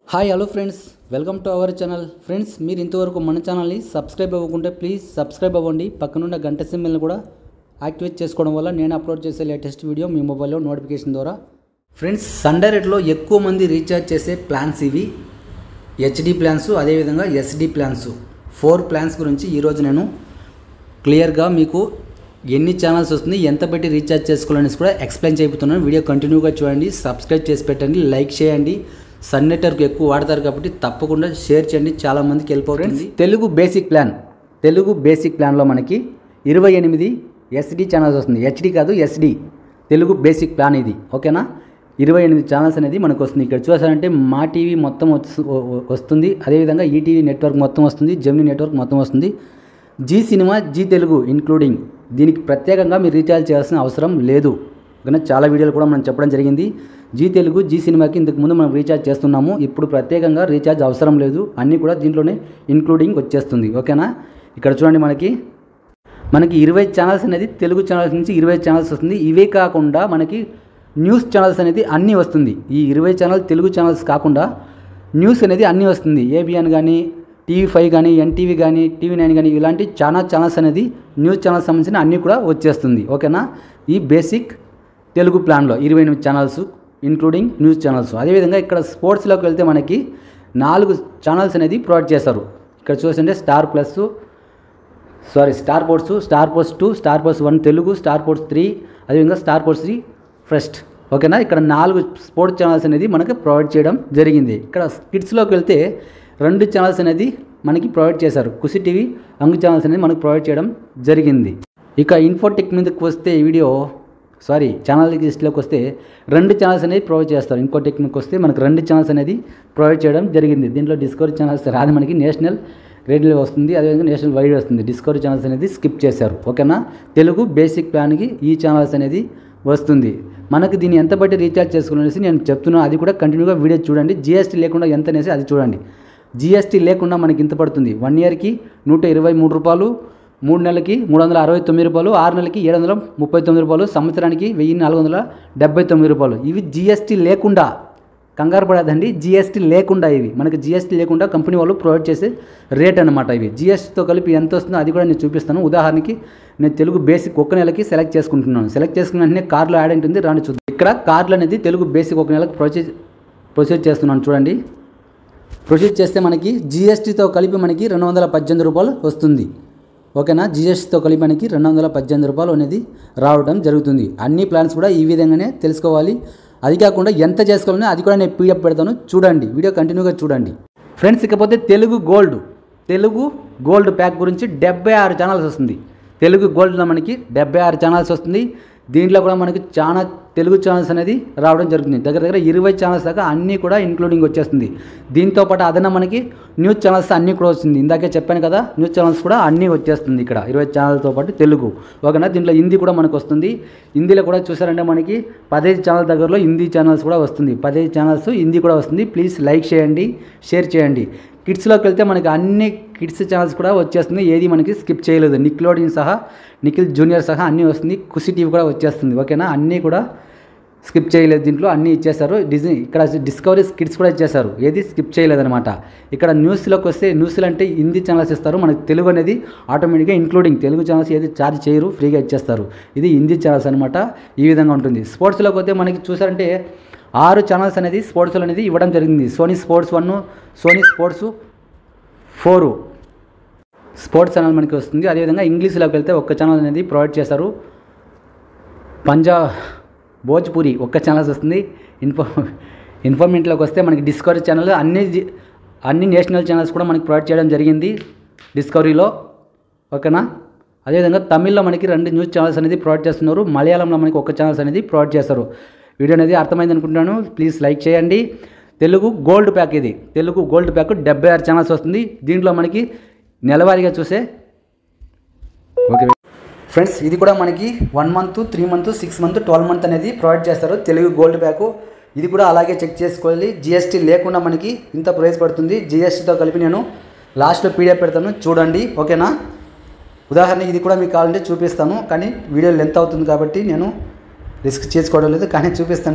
hi hello friends welcome to our channel friends మీరు ఇంతవరకు మన ఛానల్ని సబ్స్క్రైబ్ అవ్వకుంటే ప్లీజ్ సబ్స్క్రైబ్ అవ్వండి పక్కనున్న గంట సింబల్ని కూడా యాక్టివేట్ చేసుకోవడం వల్ల నేను అప్లోడ్ చేసే లేటెస్ట్ వీడియో మీ మొబైల్లో నోటిఫికేషన్ ద్వారా ఫ్రెండ్స్ సన్ డైరెక్ట్లో ఎక్కువ మంది రీఛార్జ్ చేసే ప్లాన్స్ ఇవి హెచ్డి ప్లాన్స్ అదేవిధంగా ఎస్డి ప్లాన్స్ ఫోర్ ప్లాన్స్ గురించి ఈరోజు నేను క్లియర్గా మీకు ఎన్ని ఛానల్స్ వస్తుంది ఎంత పెట్టి రీఛార్జ్ చేసుకోవాలనేసి కూడా ఎక్స్ప్లెయిన్ చేయబోతున్నాను వీడియో కంటిన్యూగా చూడండి సబ్స్క్రైబ్ చేసి పెట్టండి లైక్ చేయండి సన్ నెట్వర్క్ ఎక్కువ వాడతారు కాబట్టి తప్పకుండా షేర్ చేయండి చాలా మందికి వెళ్ళిపోతుంది Telugu basic plan Telugu basic ప్లాన్లో మనకి ఇరవై ఎనిమిది ఎస్డి ఛానల్స్ వస్తుంది హెచ్డి కాదు ఎస్డి తెలుగు బేసిక్ ప్లాన్ ఇది ఓకేనా ఇరవై ఎనిమిది ఛానల్స్ అనేది మనకు వస్తుంది ఇక్కడ చూసారంటే మా టీవీ మొత్తం వస్తు- వస్తుంది అదేవిధంగా ఈటీవీ నెట్వర్క్ మొత్తం వస్తుంది జెమిని నెట్వర్క్ మొత్తం వస్తుంది జీ సినిమా జీ తెలుగు ఇన్క్లూడింగ్ దీనికి ప్రత్యేకంగా మీరు రీఛార్జ్ చేయాల్సిన అవసరం లేదు కానీ చాలా వీడియోలు కూడా మనం చెప్పడం జరిగింది జీ తెలుగు జీ సినిమాకి ఇంతకు ముందు మనం రీఛార్జ్ చేస్తున్నాము ఇప్పుడు ప్రత్యేకంగా రీఛార్జ్ అవసరం లేదు అన్నీ కూడా దీంట్లోనే ఇన్క్లూడింగ్ వచ్చేస్తుంది ఓకేనా ఇక్కడ చూడండి మనకి మనకి ఇరవై ఛానల్స్ అనేది తెలుగు ఛానల్స్ నుంచి ఇరవై ఛానల్స్ వస్తుంది ఇవే కాకుండా మనకి న్యూస్ ఛానల్స్ అనేది అన్నీ వస్తుంది ఈ ఇరవై ఛానల్ తెలుగు ఛానల్స్ కాకుండా న్యూస్ అనేది అన్నీ వస్తుంది ఏబిఎన్ కానీ టీవీ ఫైవ్ కానీ ఎన్టీవీ కానీ టీవీ నైన్ కానీ ఇలాంటి చాలా ఛానల్స్ అనేది న్యూస్ ఛానల్స్ సంబంధించిన అన్నీ కూడా వచ్చేస్తుంది ఓకేనా ఈ బేసిక్ తెలుగు ప్లాన్లో ఇరవై ఎనిమిది ఛానల్స్ ఇంక్లూడింగ్ న్యూస్ ఛానల్స్ అదేవిధంగా ఇక్కడ స్పోర్ట్స్లోకి వెళ్తే మనకి నాలుగు ఛానల్స్ అనేది ప్రొవైడ్ చేస్తారు ఇక్కడ చూస్తుంటే star plus sorry star sports star sports two star sports one Telugu star sports three అదేవిధంగా స్టార్ పోర్ట్స్ త్రీ ఫస్ట్ ఓకేనా ఇక్కడ నాలుగు స్పోర్ట్స్ ఛానల్స్ అనేది మనకి ప్రొవైడ్ చేయడం జరిగింది ఇక్కడ కిడ్స్లోకి వెళ్తే రెండు ఛానల్స్ అనేది మనకి ప్రొవైడ్ చేశారు కుసి టీవీ అంగు ఛానల్స్ అనేది మనకి ప్రొవైడ్ చేయడం జరిగింది ఇక ఇన్ఫోటెక్ మీదకి వస్తే ఈ వీడియో సారీ ఛానల్ లిస్ట్లోకి వస్తే రెండు ఛానల్స్ అనేది ప్రొవైడ్ చేస్తారు ఇంకో టెక్నిక్ వస్తే మనకు రెండు ఛానల్స్ అనేది ప్రొవైడ్ చేయడం జరిగింది దీంట్లో డిస్కవరీ ఛానల్స్ రాదు మనకి నేషనల్ రేడియో వస్తుంది అదేవిధంగా నేషనల్ వైడ్ వస్తుంది డిస్కవరీ ఛానల్స్ అనేది స్కిప్ చేశారు ఓకేనా తెలుగు బేసిక్ ప్లాన్కి ఈ ఛానల్స్ అనేది వస్తుంది మనకి దీన్ని ఎంత బట్టి రీఛార్జ్ చేసుకోవాలనేసి నేను చెప్తున్నాను అది కూడా కంటిన్యూగా వీడియో చూడండి జిఎస్టీ లేకుండా ఎంత అనేసి అది చూడండి జిఎస్టీ లేకుండా మనకి ఇంత పడుతుంది వన్ ఇయర్కి నూట ఇరవై మూడు రూపాయలు మూడు నెలలకి మూడు వందల అరవై తొమ్మిది రూపాయలు ఆరు నెలలకి ఏడు వందల ముప్పై తొమ్మిది రూపాయలు సంవత్సరానికి వెయ్యి నాలుగు వందల డెబ్బై తొమ్మిది రూపాయలు ఇవి జిఎస్టీ లేకుండా కంగారు పడదండి జిఎస్టీ లేకుండా ఇవి మనకి జిఎస్టీ లేకుండా కంపెనీ వాళ్ళు ప్రొవైడ్ చేసే రేట్ అనమాట ఇవి జిఎస్టీతో కలిపి ఎంత వస్తుందో అది కూడా నేను చూపిస్తాను ఉదాహరణకి నేను తెలుగు బేసిక్ ఒక నెలకి సెలెక్ట్ చేసుకుంటున్నాను సెలెక్ట్ చేసుకున్న వెంటనే కార్లో యాడ్ ఉంటుంది రాని చూద్దాం ఇక్కడ కార్లు అనేది తెలుగు బేసిక్ ఒక నెలకు ప్రొసీజ్ ప్రొసీడ్ చేస్తున్నాను చూడండి ప్రొసీడ్ చేస్తే మనకి జిఎస్టీతో కలిపి మనకి రెండు వందల పద్దెనిమిది రూపాయలు వస్తుంది ఓకేనా జిఎస్టీతో కలిపి మనకి రెండు వందల పద్దెనిమిది రూపాయలు అనేది రావడం జరుగుతుంది అన్ని ప్లాన్స్ కూడా ఈ విధంగానే తెలుసుకోవాలి అది కాకుండా ఎంత చేసుకోవాలని అది కూడా నేను పీడిఎఫ్ పెడతాను చూడండి వీడియో కంటిన్యూగా చూడండి ఫ్రెండ్స్ ఇకపోతే Telugu gold Telugu gold pack గురించి డెబ్బై ఆరు ఛానల్స్ వస్తుంది తెలుగు గోల్డ్లో మనకి డెబ్బై ఆరు ఛానల్స్ వస్తుంది దీంట్లో కూడా మనకి చాలా తెలుగు ఛానల్స్ అనేది రావడం జరుగుతుంది దగ్గర దగ్గర ఇరవై ఛానల్స్ దాకా అన్నీ కూడా ఇంక్లూడింగ్ వచ్చేస్తుంది దీంతో పాటు అదన మనకి న్యూస్ ఛానల్స్ అన్నీ కూడా వస్తుంది ఇందాకే చెప్పాను కదా న్యూస్ ఛానల్స్ కూడా అన్నీ వచ్చేస్తుంది ఇక్కడ ఇరవై ఛానల్తో పాటు తెలుగు ఓకేనా దీంట్లో హిందీ కూడా మనకు వస్తుంది హిందీలో కూడా చూసారంటే మనకి పదహైదు ఛానల్ దగ్గరలో హిందీ ఛానల్స్ కూడా వస్తుంది పదహైదు ఛానల్స్ హిందీ కూడా వస్తుంది ప్లీజ్ లైక్ చేయండి షేర్ చేయండి కిడ్స్లోకి వెళ్తే మనకి అన్ని కిడ్స్ ఛానల్స్ కూడా వచ్చేస్తుంది ఏది మనకి స్కిప్ చేయలేదు నిక్లోడిన్ సహా నిఖిల్ జూనియర్ సహా అన్నీ వస్తుంది కుసి టీవీ కూడా వచ్చేస్తుంది ఓకేనా అన్నీ కూడా స్కిప్ చేయలేదు దీంట్లో అన్నీ ఇచ్చేస్తారు డిజైన్ ఇక్కడ డిస్కవరీ కిడ్స్ కూడా ఇచ్చేస్తారు ఏది స్కిప్ చేయలేదన్నమాట ఇక్కడ న్యూస్లోకి వస్తే న్యూస్లు అంటే హిందీ ఛానల్స్ ఇస్తారు మనకి తెలుగు అనేది ఆటోమేటిక్గా ఇంక్లూడింగ్ తెలుగు ఛానల్స్ ఏది ఛార్జ్ చేయరు ఫ్రీగా ఇచ్చేస్తారు ఇది హిందీ ఛానల్స్ అనమాట ఈ విధంగా ఉంటుంది స్పోర్ట్స్లోకి వస్తే మనకి చూసారంటే ఆరు ఛానల్స్ అనేది స్పోర్ట్స్లో అనేది ఇవ్వడం జరిగింది Sony sports one Sony sports four sports channel మనకి వస్తుంది అదేవిధంగా ఇంగ్లీష్లోకి వెళ్తే ఒక్క ఛానల్ అనేది ప్రొవైడ్ చేస్తారు పంజాబ్ భోజ్పూరి ఒక్క ఛానల్స్ వస్తుంది ఇన్ఫో ఇన్ఫర్మెంట్లోకి వస్తే మనకి డిస్కవరీ ఛానల్ అన్ని జి- అన్ని నేషనల్ ఛానల్స్ కూడా మనకి ప్రొవైడ్ చేయడం జరిగింది డిస్కవరీలో ఓకేనా అదేవిధంగా తమిళ్లో మనకి రెండు న్యూస్ ఛానల్స్ అనేది ప్రొవైడ్ చేస్తున్నారు మలయాళంలో మనకి ఒక ఛానల్స్ అనేది ప్రొవైడ్ చేస్తారు వీడియో అనేది అర్థమైంది అనుకుంటున్నాను ప్లీజ్ లైక్ చేయండి తెలుగు గోల్డ్ ప్యాక్ ఇది తెలుగు గోల్డ్ ప్యాక్ డెబ్బై ఆరు ఛానల్స్ వస్తుంది దీంట్లో మనకి నెలవారీగా చూసే ఓకే ఫ్రెండ్స్ ఇది కూడా మనకి one month three month six month twelve month అనేది ప్రొవైడ్ చేస్తారు తెలుగు గోల్డ్ బ్యాక్ ఇది కూడా అలాగే చెక్ చేసుకోవాలి జిఎస్టీ లేకుండా మనకి ఇంత ప్రైస్ పడుతుంది జిఎస్టీతో కలిపి నేను లాస్ట్లో పీడిఎఫ్ పెడతాను చూడండి ఓకేనా ఉదాహరణ ఇది కూడా మీకు కావాలంటే చూపిస్తాను కానీ వీడియో లెంత్ అవుతుంది కాబట్టి నేను రిస్క్ చేసుకోవడం లేదు కానీ చూపిస్తాను చూ-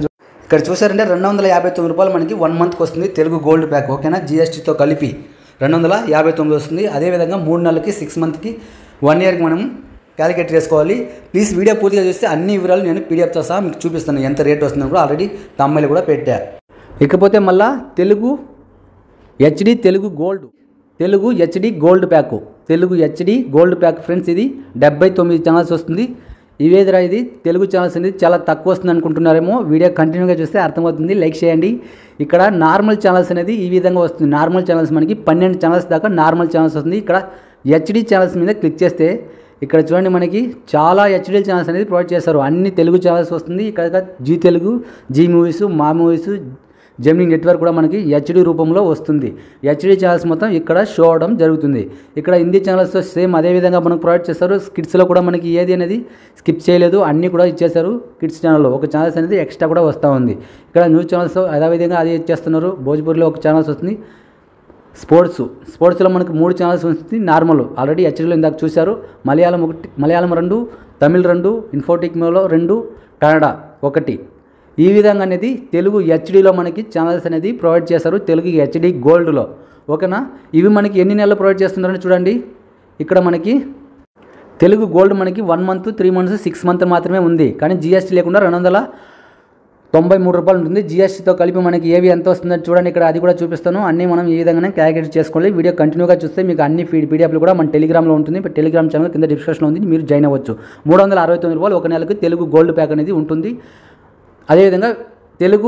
ఇక్కడ చూసారంటే రెండు వందల యాభై తొమ్మిది రూపాయలు మనకి వన్ మంత్కి వస్తుంది తెలుగు గోల్డ్ ప్యాక్ ఓకేనా జిఎస్టీతో కలిపి రెండు వందల యాభై తొమ్మిది వస్తుంది అదేవిధంగా మూడు నెలలకి సిక్స్ మంత్కి వన్ ఇయర్కి మనం క్యాలిక్యులేట్ చేసుకోవాలి ప్లీజ్ వీడియో పూర్తిగా చూస్తే అన్ని వివరాలు నేను పీడిఎఫ్తో సహా మీకు చూపిస్తాను ఎంత రేట్ వస్తుందో కూడా ఆల్రెడీ తమ్మాయిలు కూడా పెట్టా ఇకపోతే మళ్ళా Telugu HD Telugu gold Telugu HD gold pack Telugu HD gold pack friends ఇది డెబ్బై తొమ్మిది ఛానల్స్ వస్తుంది ఇవేదిరా ఇది తెలుగు ఛానల్స్ అనేది చాలా తక్కువ వస్తుంది అనుకుంటున్నారేమో వీడియో కంటిన్యూగా చూస్తే అర్థమవుతుంది లైక్ చేయండి ఇక్కడ నార్మల్ ఛానల్స్ అనేది ఈ విధంగా వస్తుంది నార్మల్ ఛానల్స్ మనకి పన్నెండు ఛానల్స్ దాకా నార్మల్ ఛానల్స్ వస్తుంది ఇక్కడ హెచ్డి ఛానల్స్ మీద క్లిక్ చేస్తే ఇక్కడ చూడండి మనకి చాలా హెచ్డి ఛానల్స్ అనేది ప్రొవైడ్ చేస్తారు అన్ని తెలుగు ఛానల్స్ వస్తుంది ఇక్కడ Zee Telugu Zee movies Maa movies Gemini network కూడా మనకి హెచ్డి రూపంలో వస్తుంది హెచ్డి ఛానల్స్ మొత్తం ఇక్కడ షో అవడం జరుగుతుంది ఇక్కడ హిందీ ఛానల్స్ సేమ్ అదే విధంగా మనకు ప్రొవైడ్ చేస్తారు స్కిట్స్లో కూడా మనకి ఏది అనేది స్కిప్ చేయలేదు అన్నీ కూడా ఇచ్చేశారు కిడ్స్ ఛానల్లో ఒక ఛానల్స్ అనేది ఎక్స్ట్రా కూడా వస్తూ ఉంది ఇక్కడ న్యూస్ ఛానల్స్ అదేవిధంగా అది ఇచ్చేస్తున్నారు భోజ్పూర్లో ఒక ఛానల్స్ వస్తుంది స్పోర్ట్స్ స్పోర్ట్స్లో మనకి మూడు ఛానల్స్ వస్తుంది నార్మల్ ఆల్రెడీ హెచ్డీలో ఇందాక చూశారు మలయాళం ఒకటి మలయాళం రెండు తమిళ్ రెండు ఇన్ఫోటిక్మలో రెండు కన్నడ ఒకటి ఈ విధంగా అనేది తెలుగు హెచ్డీలో మనకి ఛానల్స్ అనేది ప్రొవైడ్ చేస్తారు తెలుగు హెచ్డి గోల్డ్లో ఓకేనా ఇవి మనకి ఎన్ని నెలలు ప్రొవైడ్ చేస్తున్నారని చూడండి ఇక్కడ మనకి తెలుగు గోల్డ్ మనకి one month three months six month మాత్రమే ఉంది కానీ జిఎస్టీ లేకుండా రెండు వందల తొంభై మూడు రూపాయలు ఉంటుంది జిఎస్టీతో కలిపి మనకి ఏవి ఎంత వస్తుందో చూడండి ఇక్కడ అది కూడా చూపిస్తాను అన్నీ మనం ఈ విధంగానే క్యాలిక్యులేట్ చేసుకోవాలి వీడియో కంటిన్యూగా చూస్తే మీకు అన్ని ఫీడ్ పీడిఎఫ్లు కూడా మన టెలిగ్రామ్లో ఉంటుంది టెలిగ్రామ్ ఛానల్ కింద డిస్క్రిప్షన్లో ఉంది మీరు జాయిన్ అవ్వచ్చు మూడు వందల అరవై తొమ్మిది రూపాయలు ఒక నెలకు తెలుగు గోల్డ్ ప్యాక్ అనేది ఉంటుంది అదేవిధంగా Telugu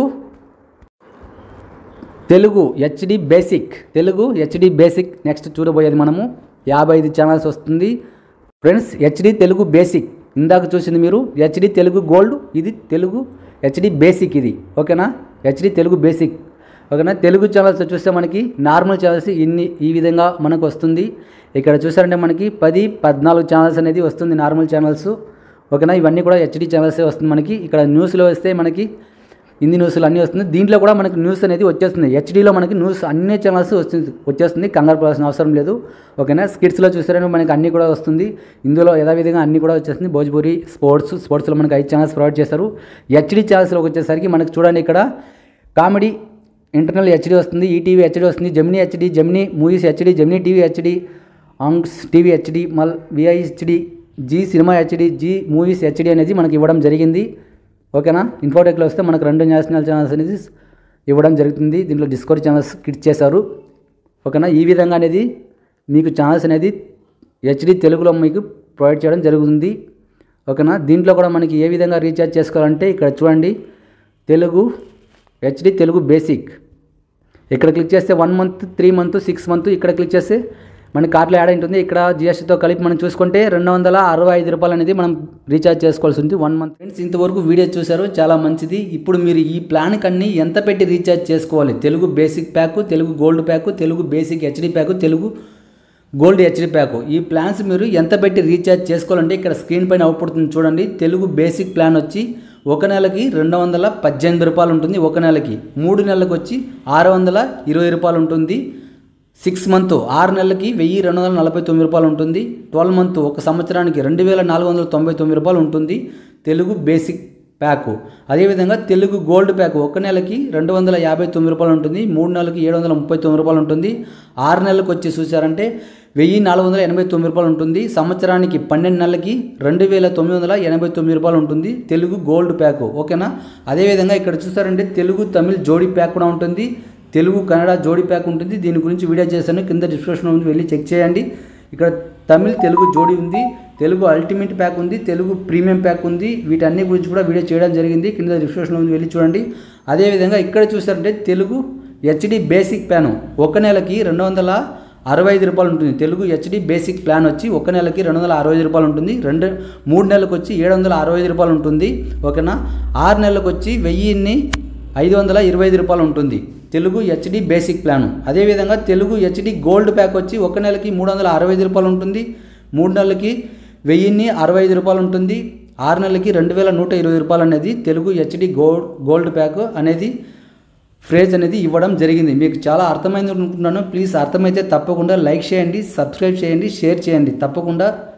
Telugu HD basic Telugu HD basic next చూడబోయేది మనము యాభై ఐదు ఛానల్స్ వస్తుంది ఫ్రెండ్స్ హెచ్డి తెలుగు బేసిక్ ఇందాక చూసింది మీరు హెచ్డి తెలుగు గోల్డ్ ఇది తెలుగు హెచ్డి బేసిక్ ఇది ఓకేనా హెచ్డి తెలుగు బేసిక్ ఓకేనా తెలుగు ఛానల్స్ చూస్తే మనకి నార్మల్ ఛానల్స్ ఇన్ని ఈ విధంగా మనకు వస్తుంది ఇక్కడ చూసారంటే మనకి పది పద్నాలుగు ఛానల్స్ అనేది వస్తుంది నార్మల్ ఛానల్స్ ఓకేనా ఇవన్నీ కూడా హెచ్డి ఛానల్సే వస్తుంది మనకి ఇక్కడ న్యూస్లో వస్తే మనకి హిందీ న్యూస్లు అన్నీ వస్తుంది దీంట్లో కూడా మనకి న్యూస్ అనేది వచ్చేస్తుంది హెచ్డీలో మనకి న్యూస్ అన్ని ఛానల్స్ వస్తుంది వచ్చేస్తుంది కంగారు పడాల్సిన అవసరం లేదు ఓకేనా స్కిట్స్లో చూసారంటే మనకి అన్నీ కూడా వస్తుంది ఇందులో యథావిధంగా అన్నీ కూడా వచ్చేస్తుంది భోజ్పూరి స్పోర్ట్స్ స్పోర్ట్స్లో మనకి ఐదు ఛానల్స్ ప్రొవైడ్ చేస్తారు హెచ్డీ ఛానల్స్లోకి వచ్చేసరికి మనకి చూడండి ఇక్కడ కామెడీ ఇంటర్నల్ హెచ్డీ వస్తుంది ఈటీవీ హెచ్డీ వస్తుంది Gemini HD Gemini movies HD Gemini TV HD ఆంగ్స్ టీవీ హెచ్డీ మల్ విఐహెచ్డీ Zee cinema HD Zee movies HD అనేది మనకి ఇవ్వడం జరిగింది ఓకేనా ఇన్ఫోటెక్లో వస్తే మనకు రెండు నేషనల్ ఛానల్స్ అనేది ఇవ్వడం జరుగుతుంది దీంట్లో డిస్కవరీ ఛానల్స్ కిట్ చేశారు ఓకేనా ఈ విధంగా అనేది మీకు ఛానల్స్ అనేది హెచ్డి తెలుగులో మీకు ప్రొవైడ్ చేయడం జరుగుతుంది ఓకేనా దీంట్లో కూడా మనకి ఏ విధంగా రీఛార్జ్ చేసుకోవాలంటే ఇక్కడ చూడండి తెలుగు హెచ్డి తెలుగు బేసిక్ ఇక్కడ క్లిక్ చేస్తే one month three month six month ఇక్కడ క్లిక్ చేస్తే మన కార్ట్లో యాడ్ ఉంటుంది ఇక్కడ జిఎస్టీతో కలిపి మనం చూసుకుంటే రెండు వందల అరవై ఐదు రూపాయలు అనేది మనం రీఛార్జ్ చేసుకోవాల్సి ఉంది వన్ మంత్ ఫ్రెండ్స్ ఇంతవరకు వీడియో చూశారు చాలా మంచిది ఇప్పుడు మీరు ఈ ప్లాన్కి అన్ని ఎంత పెట్టి రీఛార్జ్ చేసుకోవాలి Telugu basic pack Telugu gold pack Telugu basic HD pack Telugu gold HD pack ఈ ప్లాన్స్ మీరు ఎంత పెట్టి రీఛార్జ్ చేసుకోవాలంటే ఇక్కడ స్క్రీన్ పైన అవుపడుతుంది చూడండి తెలుగు బేసిక్ ప్లాన్ వచ్చి ఒక నెలకి రెండు వందల పద్దెనిమిది రూపాయలు ఉంటుంది ఒక నెలకి మూడు నెలలకు వచ్చి ఆరు వందల ఇరవై రూపాయలు ఉంటుంది సిక్స్ మంత్ ఆరు నెలలకి వెయ్యి రెండు వందల నలభై తొమ్మిది రూపాయలు ఉంటుంది ట్వెల్వ్ మంత్ ఒక సంవత్సరానికి రెండు వేల నాలుగు వందల తొంభై తొమ్మిది రూపాయలు ఉంటుంది తెలుగు బేసిక్ ప్యాక్ అదేవిధంగా తెలుగు గోల్డ్ ప్యాక్ ఒక నెలకి రెండు వందల యాభై తొమ్మిది రూపాయలు ఉంటుంది మూడు నెలలకి ఏడు వందల ముప్పై తొమ్మిది రూపాయలు ఉంటుంది ఆరు నెలలకు వచ్చి చూసారంటే వెయ్యి నాలుగు వందల ఎనభై తొమ్మిది రూపాయలు ఉంటుంది సంవత్సరానికి పన్నెండు నెలలకి రెండు వేల తొమ్మిది వందల ఎనభై తొమ్మిది రూపాయలు ఉంటుంది తెలుగు గోల్డ్ ప్యాక్ ఓకేనా అదేవిధంగా ఇక్కడ చూసారంటే తెలుగు తమిళ్ జోడీ ప్యాక్ కూడా ఉంటుంది తెలుగు కన్నడ జోడీ ప్యాక్ ఉంటుంది దీని గురించి వీడియో చేశాను కింద డిస్క్రిప్షన్ ఉంది వెళ్ళి చెక్ చేయండి ఇక్కడ తమిళ్ తెలుగు జోడీ ఉంది తెలుగు అల్టిమేట్ ప్యాక్ ఉంది తెలుగు ప్రీమియం ప్యాక్ ఉంది వీటన్ని గురించి కూడా వీడియో చేయడం జరిగింది కింద డిస్క్రిప్షన్ ఉంది వెళ్ళి చూడండి అదేవిధంగా ఇక్కడ చూసారంటే తెలుగు హెచ్డి బేసిక్ ప్యాను ఒక నెలకి రెండు వందల అరవై ఐదు రూపాయలు ఉంటుంది తెలుగు హెచ్డి బేసిక్ ప్లాన్ వచ్చి ఒక నెలకి రెండు వందల అరవై ఐదు రూపాయలు ఉంటుంది రెండు మూడు నెలలకు వచ్చి ఏడు వందల అరవై ఐదు రూపాయలు ఉంటుంది ఓకేనా ఆరు నెలలకు వచ్చి వెయ్యిన్ని ఐదు వందల ఇరవై ఐదు రూపాయలు ఉంటుంది తెలుగు హెచ్డి బేసిక్ ప్లాను అదేవిధంగా తెలుగు హెచ్డి గోల్డ్ ప్యాక్ వచ్చి ఒక నెలకి మూడు వందల అరవై ఐదు రూపాయలు ఉంటుంది మూడు నెలలకి వెయ్యిన్ని అరవై ఐదు రూపాయలు ఉంటుంది ఆరు నెలలకి రెండు వేల నూట ఇరవై రూపాయలు అనేది Telugu HD gold gold pack అనేది ఫ్రేజ్ అనేది ఇవ్వడం జరిగింది మీకు చాలా అర్థమైంది అనుకుంటున్నాను ప్లీజ్ అర్థమైతే తప్పకుండా లైక్ చేయండి సబ్స్క్రైబ్ చేయండి షేర్ చేయండి తప్పకుండా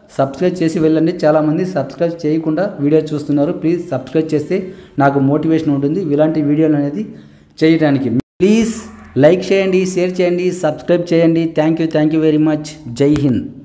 సబ్స్క్రైబ్ చేసి వెళ్ళండి చాలామంది సబ్స్క్రైబ్ చేయకుండా వీడియో చూస్తున్నారు ప్లీజ్ సబ్స్క్రైబ్ చేస్తే నాకు మోటివేషన్ ఉంటుంది ఇలాంటి వీడియోలు అనేది చేయడానికి ప్లీజ్ లైక్ చేయండి షేర్ చేయండి సబ్స్క్రైబ్ చేయండి thank you thank you very much Jai Hind